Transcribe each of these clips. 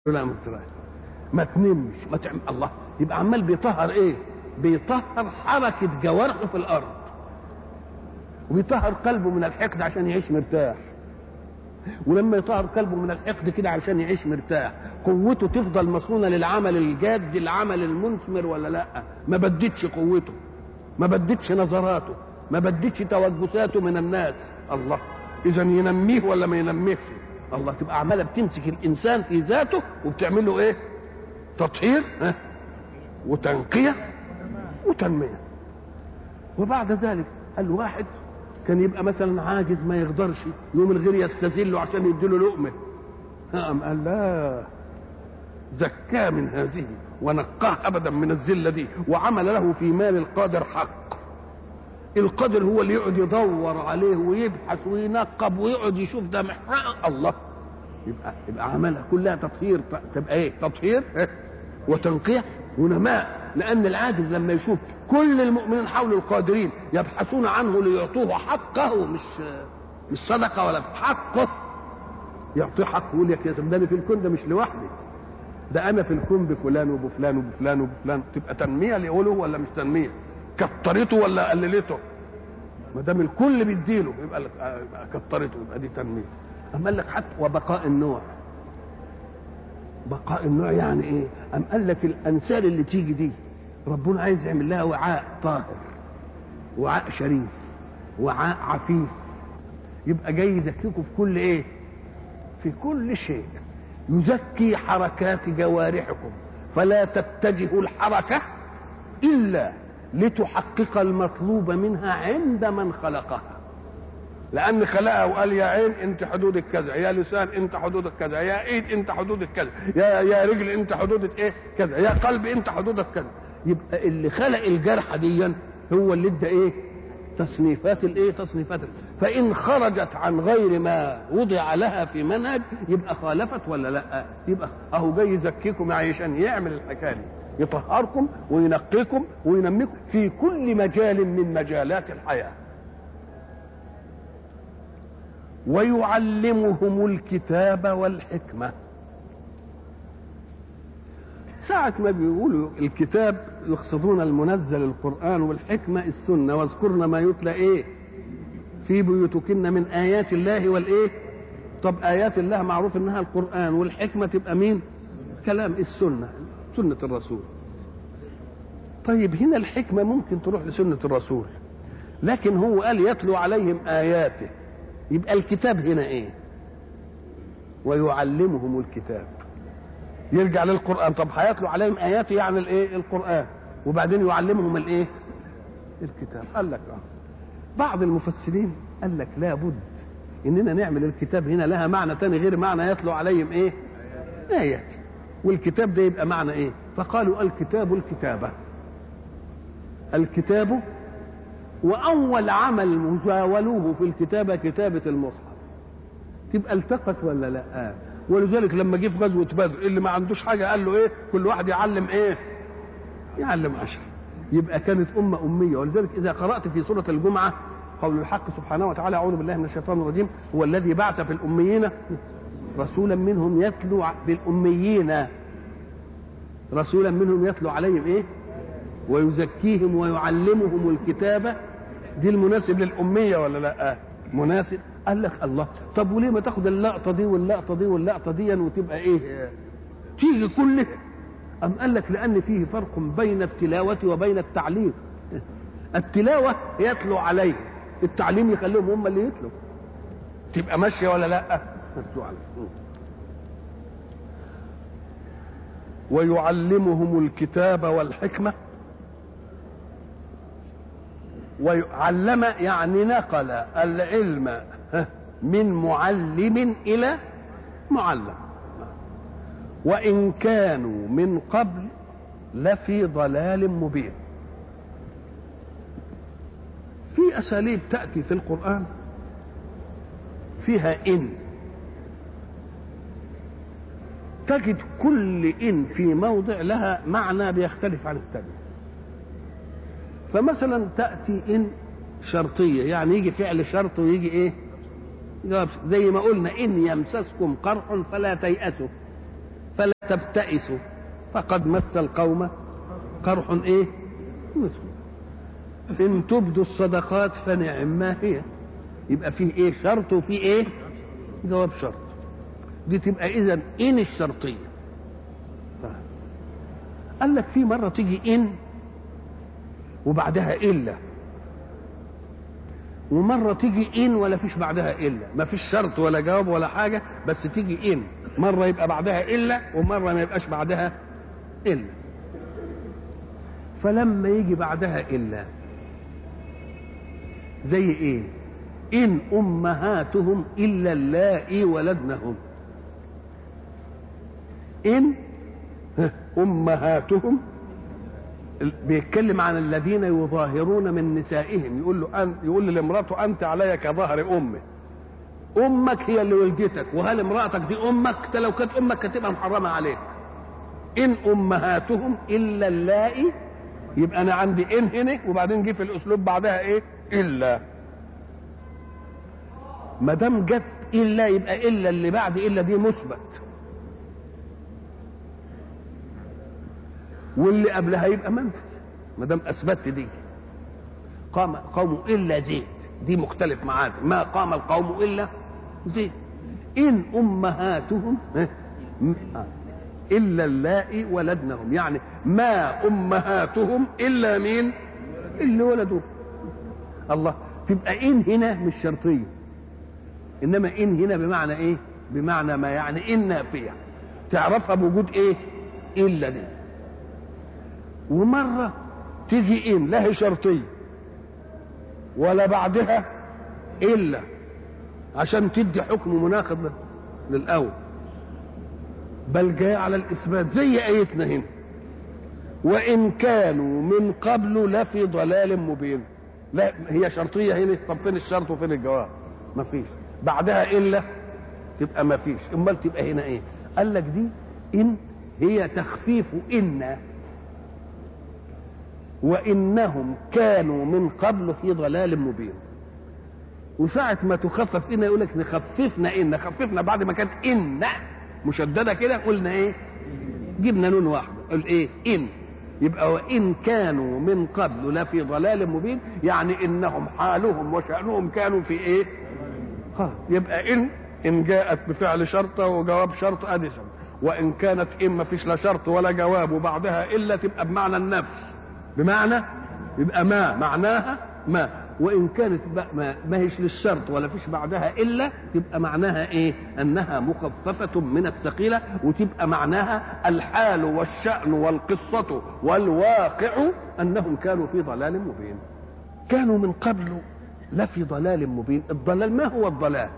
لا ما تراش ما تنمش ما تعمل الله يبقى عمال بيطهر ايه بيطهر حركة جوارحه في الأرض وبيطهر قلبه من الحقد عشان يعيش مرتاح ولما يطهر قلبه من الحقد كده عشان يعيش مرتاح قوته تفضل مصونة للعمل الجاد العمل المثمر ولا لا ما بدتش قوته ما بدتش نظراته ما بدتش توجساته من الناس الله اذا ينميه ولا ما ينميهش الله تبقى عماله بتمسك الانسان في ذاته وبتعمل له ايه تطهير ها وتنقيه وتنميه وبعد ذلك الواحد كان يبقى مثلا عاجز ما يقدرش يوم الغير يستذله عشان يديله لقمه قام قال لا زكاه من هذه ونقاه ابدا من الذله دي وعمل له في مال القادر حق القادر هو اللي يقعد يدور عليه ويبحث وينقب ويقعد يشوف ده محرق الله يبقى يبقى عملها كلها تطهير تبقى ايه تطهير إيه؟ وتنقيه ونماء لان العاجز لما يشوف كل المؤمنين حول القادرين يبحثون عنه ليعطوه حقه مش مش صدقه ولا حقه يعطيه حقه يقول لك يا ده في الكون ده مش لوحدي ده انا في الكون بفلان وبفلان وبفلان وبفلان تبقى تنميه ليقوله ولا مش تنميه كترته ولا قللته ما دام الكل بيديله يبقى كترته يبقى دي تنميه اما قال لك حتى وبقاء النوع بقاء النوع يعني ايه ام قال لك الانسال اللي تيجي دي ربنا عايز يعمل لها وعاء طاهر وعاء شريف وعاء عفيف يبقى جاي يزكيكم في كل ايه في كل شيء يزكي حركات جوارحكم فلا تتجه الحركه الا لتحقق المطلوب منها عند من خلقها لان خلقها وقال يا عين انت حدودك كذا يا لسان انت حدودك كذا يا ايد انت حدودك كذا يا يا رجل انت حدودك ايه كذا يا قلب انت حدودك كذا يبقى اللي خلق الجرحه دي هو اللي ادى ايه تصنيفات الايه تصنيفات فان خرجت عن غير ما وضع لها في منهج يبقى خالفت ولا لا يبقى اهو جاي يزكيكم عشان يعمل الحكايه دي يطهركم وينقيكم وينميكم في كل مجال من مجالات الحياه ويعلمهم الكتاب والحكمه ساعة ما بيقولوا الكتاب يقصدون المنزل القرآن والحكمة السنة واذكرن ما يتلى إيه في بيوتكن من آيات الله والإيه طب آيات الله معروف إنها القرآن والحكمة تبقى مين كلام السنة سنة الرسول طيب هنا الحكمة ممكن تروح لسنة الرسول لكن هو قال يتلو عليهم آياته يبقى الكتاب هنا إيه ويعلمهم الكتاب يرجع للقرآن طب هيتلو عليهم آياته يعني الإيه القرآن وبعدين يعلمهم الإيه الكتاب قال لك آه بعض المفسرين قال لك لابد إننا نعمل الكتاب هنا لها معنى تاني غير معنى يتلو عليهم إيه آيات والكتاب ده يبقى معنى إيه فقالوا الكتاب الكتابة الكتاب وأول عمل مزاولوه في الكتابة كتابة المصحف تبقى التقت ولا لا آه. ولذلك لما جه في غزوه بدر اللي ما عندوش حاجه قال له ايه كل واحد يعلم ايه يعلم عشر يبقى كانت امه اميه ولذلك اذا قرات في سوره الجمعه قول الحق سبحانه وتعالى اعوذ بالله من الشيطان الرجيم هو الذي بعث في الاميين رسولا منهم يتلو بالاميين رسولا منهم يتلو عليهم ايه ويزكيهم ويعلمهم الكتابه دي المناسب للاميه ولا لا مناسب قال لك الله طب وليه ما تاخد اللقطه دي واللقطه دي واللقطه دي وتبقى ايه تيجي كلها أم قال لك لأن فيه فرق بين التلاوة وبين التعليم التلاوة يتلو عليه التعليم يخليهم هم اللي يتلوا تبقى ماشية ولا لا يتلو عليه ويعلمهم الكتاب والحكمة وعلم يعني نقل العلم من معلم الى معلم وان كانوا من قبل لفي ضلال مبين في اساليب تاتي في القران فيها ان تجد كل ان في موضع لها معنى بيختلف عن الثاني فمثلا تاتي ان شرطيه يعني يجي فعل شرط ويجي ايه جواب زي ما قلنا ان يمسسكم قرح فلا تيأسوا تبتئسوا فقد مس القوم قرح ايه مثل ان تبدوا الصدقات فنعم ما هي يبقى فيه ايه شرط وفيه ايه جواب شرط دي تبقى اذا ان الشرطيه طيب. قال لك في مره تيجي ان وبعدها الا ومره تيجي ان ولا فيش بعدها الا ما فيش شرط ولا جواب ولا حاجه بس تيجي ان مره يبقى بعدها الا ومره ما يبقاش بعدها الا فلما يجي بعدها الا زي ايه ان امهاتهم الا اللائي ولدنهم ان امهاتهم بيتكلم عن الذين يظاهرون من نسائهم يقول له أن يقول لامراته انت علي كظهر امي امك هي اللي ولدتك وهل امراتك دي امك ده لو كانت امك كانت تبقى محرمه عليك ان امهاتهم الا اللائي يبقى انا عندي ان هنا وبعدين جه في الاسلوب بعدها ايه الا ما دام جت الا يبقى الا اللي بعد الا دي مثبت واللي قبلها يبقى منفي ما دام اثبتت دي قام قوم الا زيد دي مختلف معاه ما قام القوم الا زيد ان امهاتهم الا اللائي ولدنهم يعني ما امهاتهم الا مين اللي ولدوه الله تبقى ان هنا مش شرطيه انما ان هنا بمعنى ايه بمعنى ما يعني ان نافيه تعرفها بوجود ايه الا دي ومره تيجي ان لا هي شرطيه ولا بعدها الا عشان تدي حكم مناقض للاول بل جاء على الاثبات زي ايتنا هنا وان كانوا من قبل لفي ضلال مبين لا هي شرطيه هنا طب فين الشرط وفين الجواب ما فيش بعدها الا تبقى ما فيش امال تبقى هنا ايه قال لك دي ان هي تخفيف ان وانهم كانوا من قبل في ضلال مبين وساعة ما تخفف إن يقول لك نخففنا إن خففنا بعد ما كانت إن مشددة كده قلنا إيه؟ جبنا نون واحدة قل إيه؟ إن يبقى وإن كانوا من قبل لفي ضلال مبين يعني إنهم حالهم وشأنهم كانوا في إيه؟ خلاص يبقى إن إن جاءت بفعل شرطة وجواب شرط أدي شرط وإن كانت إن ما فيش لا شرط ولا جواب وبعدها إلا تبقى بمعنى النفي بمعنى يبقى ما معناها ما وان كانت ما, ما هيش للشرط ولا فيش بعدها الا تبقى معناها ايه انها مخففه من الثقيله وتبقى معناها الحال والشان والقصه والواقع انهم كانوا في ضلال مبين كانوا من قبل لفي ضلال مبين الضلال ما هو الضلال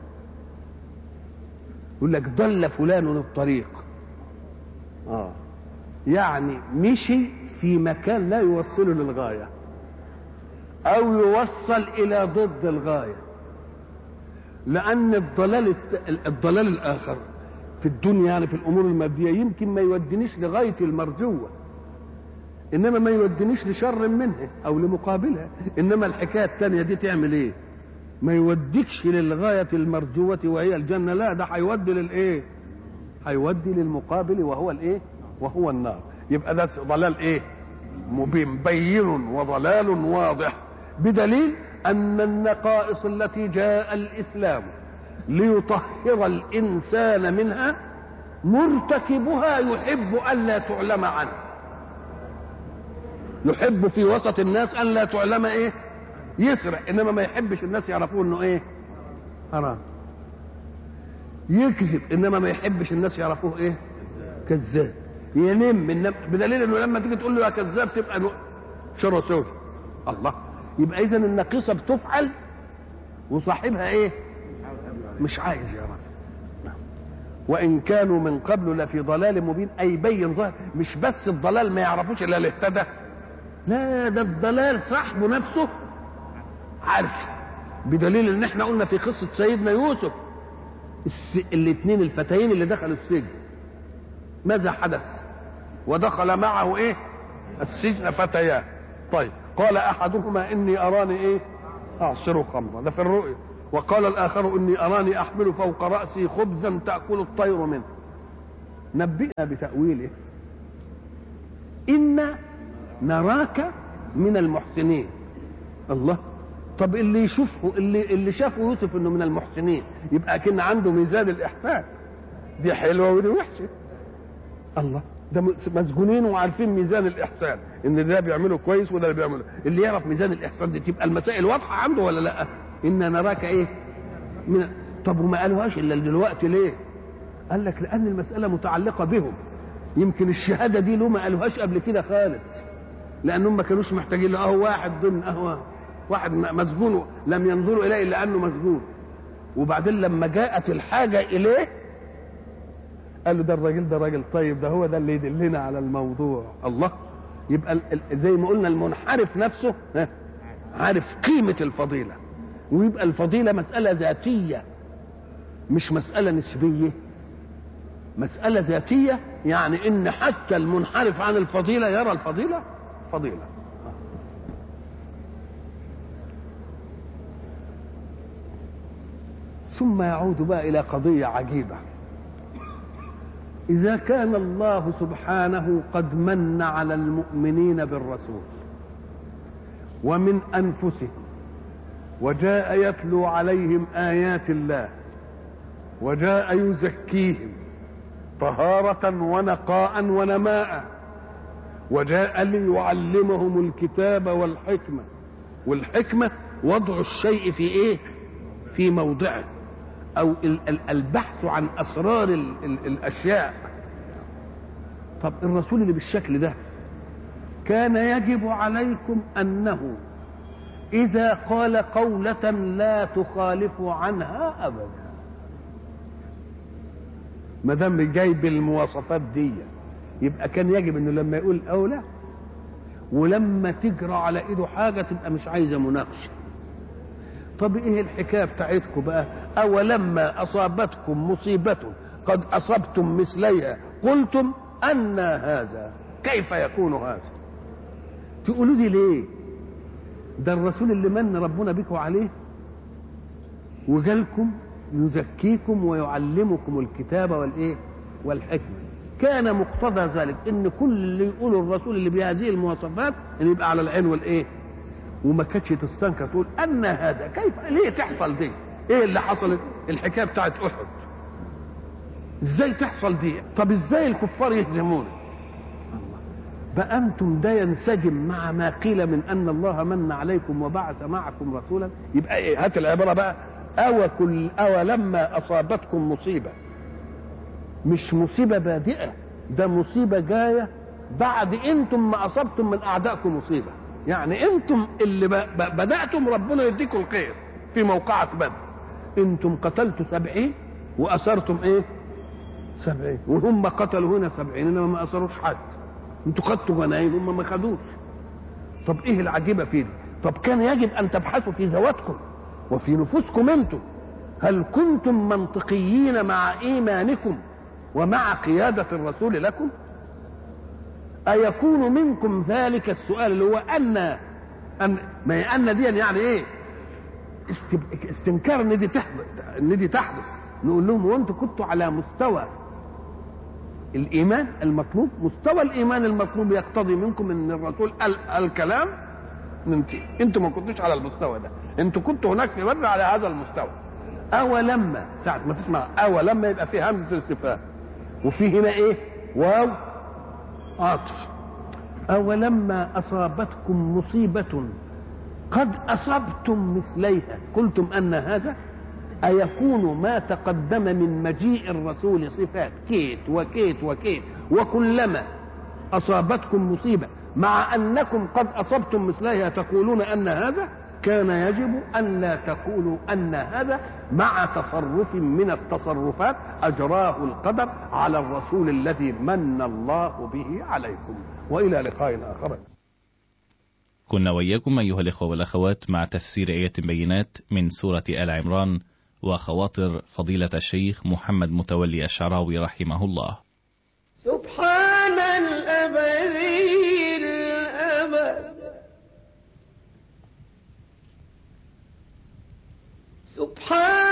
يقول لك ضل فلان الطريق اه يعني مشي في مكان لا يوصله للغايه او يوصل الى ضد الغايه لان الضلال الضلال الاخر في الدنيا يعني في الامور الماديه يمكن ما يودينيش لغايه المرجوه انما ما يودينيش لشر منها او لمقابلها انما الحكايه الثانيه دي تعمل ايه ما يوديكش للغايه المرجوه وهي الجنه لا ده هيودي للايه هيودي للمقابل وهو الايه وهو النار يبقى ده ضلال ايه مبين بين وضلال واضح بدليل ان النقائص التي جاء الاسلام ليطهر الانسان منها مرتكبها يحب الا تعلم عنه يحب في وسط الناس الا تعلم ايه يسرق انما ما يحبش الناس يعرفوه انه ايه حرام يكذب انما ما يحبش الناس يعرفوه ايه كذاب ينم من بدليل انه لما تيجي تقول له يا كذاب تبقى شر سوي الله يبقى اذا الناقصه بتفعل وصاحبها ايه مش عايز يعرف وان كانوا من قبل لفي ضلال مبين اي بين ظاهر مش بس الضلال ما يعرفوش الا اللي اهتدى لا ده الضلال صاحبه نفسه عارف بدليل ان احنا قلنا في قصه سيدنا يوسف الاثنين الفتيين اللي دخلوا السجن ماذا حدث ودخل معه ايه السجن فتيان طيب قال احدهما اني اراني ايه اعصر خمرا ده في الرؤيا وقال الاخر اني اراني احمل فوق راسي خبزا تاكل الطير منه نبئنا بتأويله إنا نراك من المحسنين الله طب اللي يشوفه اللي اللي شافه يوسف انه من المحسنين يبقى كان عنده ميزان الاحسان دي حلوه ودي وحشه الله ده مسجونين وعارفين ميزان الاحسان ان ده بيعمله كويس وده اللي بيعمله اللي يعرف ميزان الاحسان دي تبقى المسائل واضحه عنده ولا لا انا نراك ايه من طب وما قالوهاش الا دلوقتي ليه قال لك لان المساله متعلقه بهم يمكن الشهاده دي له ما قالوهاش قبل كده خالص لانهم ما كانوش محتاجين له اهو واحد ضمن اهو واحد مسجون لم ينظروا اليه الا انه مسجون وبعدين لما جاءت الحاجه اليه قالوا ده الراجل ده راجل طيب ده هو ده اللي يدلنا على الموضوع الله يبقى زي ما قلنا المنحرف نفسه عارف قيمة الفضيلة ويبقى الفضيلة مسألة ذاتية مش مسألة نسبية مسألة ذاتية يعني إن حتى المنحرف عن الفضيلة يرى الفضيلة فضيلة ثم يعود بقى إلى قضية عجيبة إذا كان الله سبحانه قد من على المؤمنين بالرسول ومن أنفسهم وجاء يتلو عليهم آيات الله وجاء يزكيهم طهارة ونقاء ونماء وجاء ليعلمهم الكتاب والحكمة والحكمة وضع الشيء في ايه في موضعه او البحث عن اسرار ال ال الاشياء طب الرسول اللي بالشكل ده كان يجب عليكم انه اذا قال قولة لا تخالف عنها ابدا ما دام جايب المواصفات دي يبقى كان يجب انه لما يقول اولى ولما تجرى على ايده حاجه تبقى مش عايزه مناقشه طب ايه الحكايه بتاعتكم بقى اولما اصابتكم مصيبه قد اصبتم مثليها قلتم ان هذا كيف يكون هذا تقولوا دي ليه ده الرسول اللي من ربنا بكم عليه وجالكم يزكيكم ويعلمكم الكتاب والايه والحكمه كان مقتضى ذلك ان كل اللي يقوله الرسول اللي بهذه المواصفات ان يبقى على العين والايه وما كانتش تستنكر تقول ان هذا كيف ليه تحصل دي ايه اللي حصلت الحكايه بتاعت احد ازاي تحصل دي طب ازاي الكفار يهزمون بقى انتم ده ينسجم مع ما قيل من ان الله من عليكم وبعث معكم رسولا يبقى ايه هات العباره بقى أو كل أو لما أصابتكم مصيبة مش مصيبة بادئة ده مصيبة جاية بعد أنتم ما أصبتم من أعدائكم مصيبة يعني أنتم اللي بدأتم ربنا يديكم الخير في موقعة بدر أنتم قتلتوا سبعين وأسرتم إيه سبعين وهم قتلوا هنا سبعين إنما ما أسروش حد أنتوا خدتوا غنايم هم ما خدوش طب إيه العجيبة في دي طب كان يجب أن تبحثوا في ذواتكم وفي نفوسكم انتم هل كنتم منطقيين مع ايمانكم ومع قيادة الرسول لكم أيكون منكم ذلك السؤال اللي هو أن أن ما أن دي يعني إيه؟ استنكار إن دي تحدث إن دي تحدث نقول لهم وأنتم كنتوا على مستوى الإيمان المطلوب مستوى الإيمان المطلوب يقتضي منكم إن الرسول قال الكلام نمتي انتوا ما كنتوش على المستوى ده انتوا كنتوا هناك في بدر على هذا المستوى اولما ساعة ما تسمع اولما يبقى في همزة الاستفهام وفي هنا ايه واو عطف اولما اصابتكم مصيبة قد اصبتم مثليها قلتم ان هذا أيكون ما تقدم من مجيء الرسول صفات كيت وكيت وكيت وكلما أصابتكم مصيبة مع انكم قد اصبتم مثلها تقولون ان هذا كان يجب ان لا تقولوا ان هذا مع تصرف من التصرفات اجراه القدر على الرسول الذي من الله به عليكم والى لقاء اخر كنا وإياكم أيها الإخوة والأخوات مع تفسير آية بينات من سورة آل عمران وخواطر فضيلة الشيخ محمد متولي الشعراوي رحمه الله سبحان الأبدي الأبد سبحان